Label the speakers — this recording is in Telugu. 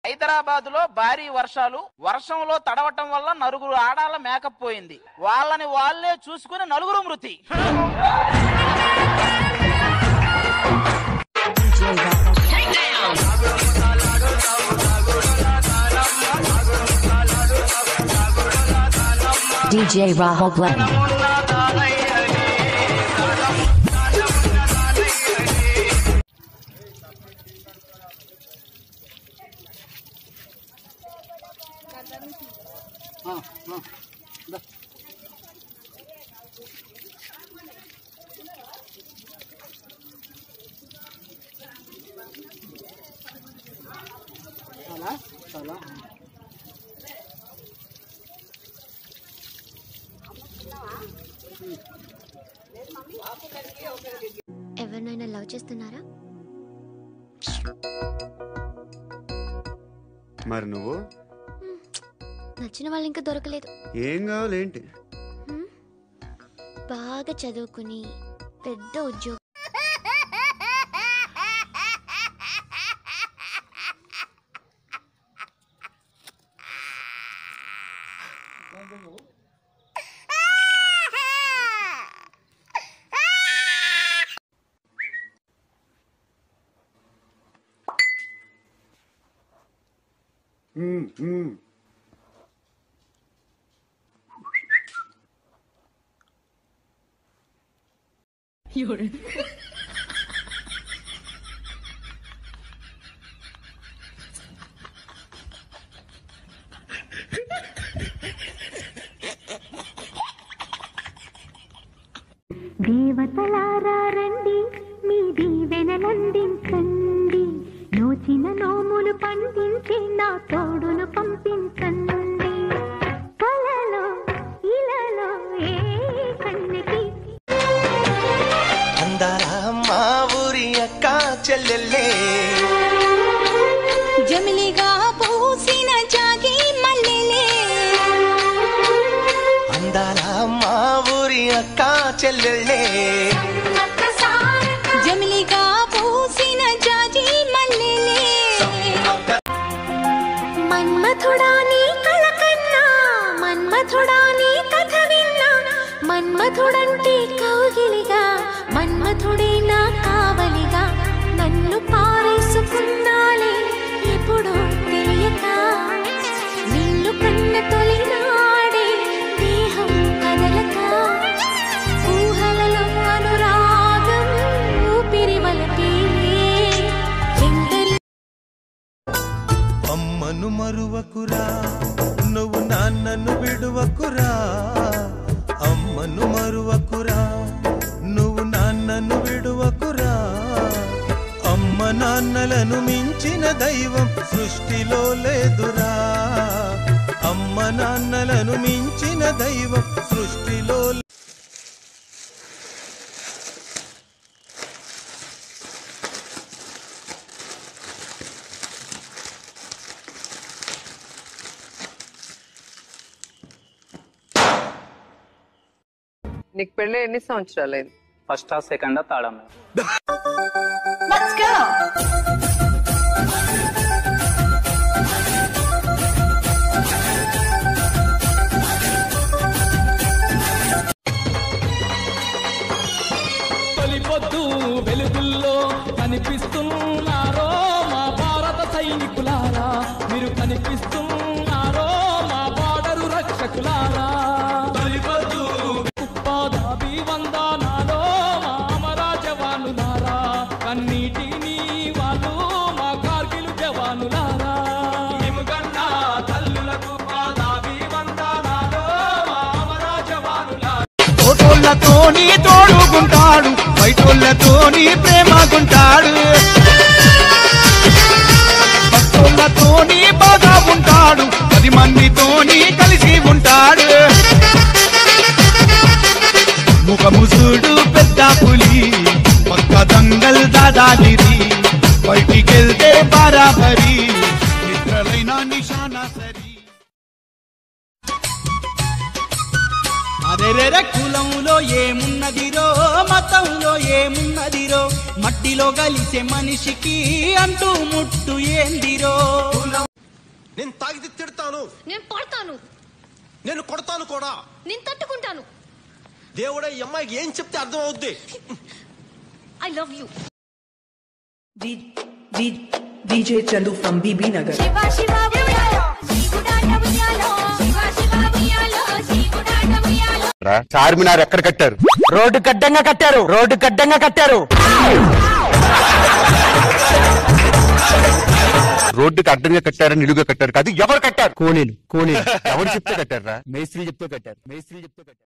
Speaker 1: హైదరాబాద్ లో భారీ వర్షాలు వర్షంలో తడవటం వల్ల నలుగురు ఆడాల మేకప్ పోయింది వాళ్ళని వాళ్ళే చూసుకుని నలుగురు మృతి
Speaker 2: DJ Rahul Glenn.
Speaker 3: ఎవరినైనా లవ్ చేస్తున్నారా
Speaker 4: మరి నువ్వు
Speaker 3: నచ్చిన వాళ్ళు ఇంకా దొరకలేదు
Speaker 4: ఏం కావాలేంటి
Speaker 3: బాగా చదువుకుని పెద్ద ఉద్యోగం
Speaker 5: దేవతలారా రండి మీ దీవెనలందించండి నోచిన నోములు పండించి నా తోడును పంపించండి కలలో ఇలలో ఏ కన్నెకి
Speaker 6: అందాల మా ఊరి అక్క చెల్లెల్లే
Speaker 5: జమిలిగా పూసిన జాగి మల్లెలే
Speaker 6: అందాల మా ఊరి అక్క చెల్లెల్లే
Speaker 5: జమిలిగా పూసిన జాజి మల్లెలే మన్మథుడా నీ కళ కన్నా మన్మథుడా నీ కథ విన్నా మన్మథుడంటే కౌగిలిగా మన్మథుడే నా కావలిగా నన్ను పారేసుకున్నాలే ఎప్పుడు తెలియక నిన్ను కన్న తొలినాడే దేహం కదలక ఊహలలో అనురాగం ఊపిరి వలపే ఎందరి
Speaker 6: అమ్మను మరువకురా నువ్వు నాన్నను విడువకురా అమ్మను మరువకురా నువ్వు నాన్నను విడువకురా అమ్మ నాన్నలను మించిన దైవం సృష్టిలో లేదురా అమ్మ నాన్నలను మించిన దైవం సృష్టిలో లే-
Speaker 7: నీకు పెళ్ళి ఎన్ని సంవత్సరాలైంది
Speaker 8: ఫస్ట్ సెకండ్ థర్డ్ అమ్మాయి
Speaker 9: తొలిపొద్దు వెలుగుల్లో కనిపిస్తున్నారో మా భారత సైనికులారా మీరు కనిపిస్తున్నారో మా బార్డరు రక్షకులారా తొలిపొద్దు ఉప్పాదాబి వందనాలో మా అమర జవానులారా కన్నీటిని వాళ్ళు మా కార్గిల్ జవానులారా మేము కన్నా తల్లులకు పాదాబి వందనాలో మా అమర జవానులారా
Speaker 6: ఫోటోలతోని తోడుకుంటాడు బయటోళ్ళతోని ప్రేమకుంటాడు భక్తులతోని బాగా ఉంటాడు పది మందితోని కలిసి ఉంటాడు ముఖముసుడు పెద్ద పులి పక్క దంగల్ దాదాగిరి బయటికెళ్తే బరాబరి నిద్రలైన నిశానా సరి
Speaker 9: అరెరెర కులంలో ఏమున్నదిరో మతంలో ఏమున్నదిరో మట్టిలో కలిసే మనిషికి అంటూ ముట్టు ఏందిరో
Speaker 6: తాగితే తిడతాను
Speaker 3: నేను పడతాను
Speaker 6: నేను కొడతాను కూడా
Speaker 3: నేను తట్టుకుంటాను
Speaker 6: దేవుడే ఈ అమ్మాయికి ఏం చెప్తే అర్థం అవుద్ది
Speaker 3: I love you
Speaker 10: DJ Chandu from BB Nagar.
Speaker 4: Charminar ఎక్కడ కట్టారు
Speaker 9: రోడ్డు గడ్డంగా కట్టారు రోడ్డు గడ్డంగా కట్టారు
Speaker 4: రోడ్డుకి అడ్డంగా కట్టారని నిలుగా కట్టారు కాదు ఎవరు కట్టారు
Speaker 9: కోనేలు కోనేలు
Speaker 4: ఎవరు చెప్తే కట్టారా
Speaker 9: మేస్త్రి చెప్తూ కట్టారు మేస్త్రి చెప్తూ కట్టారు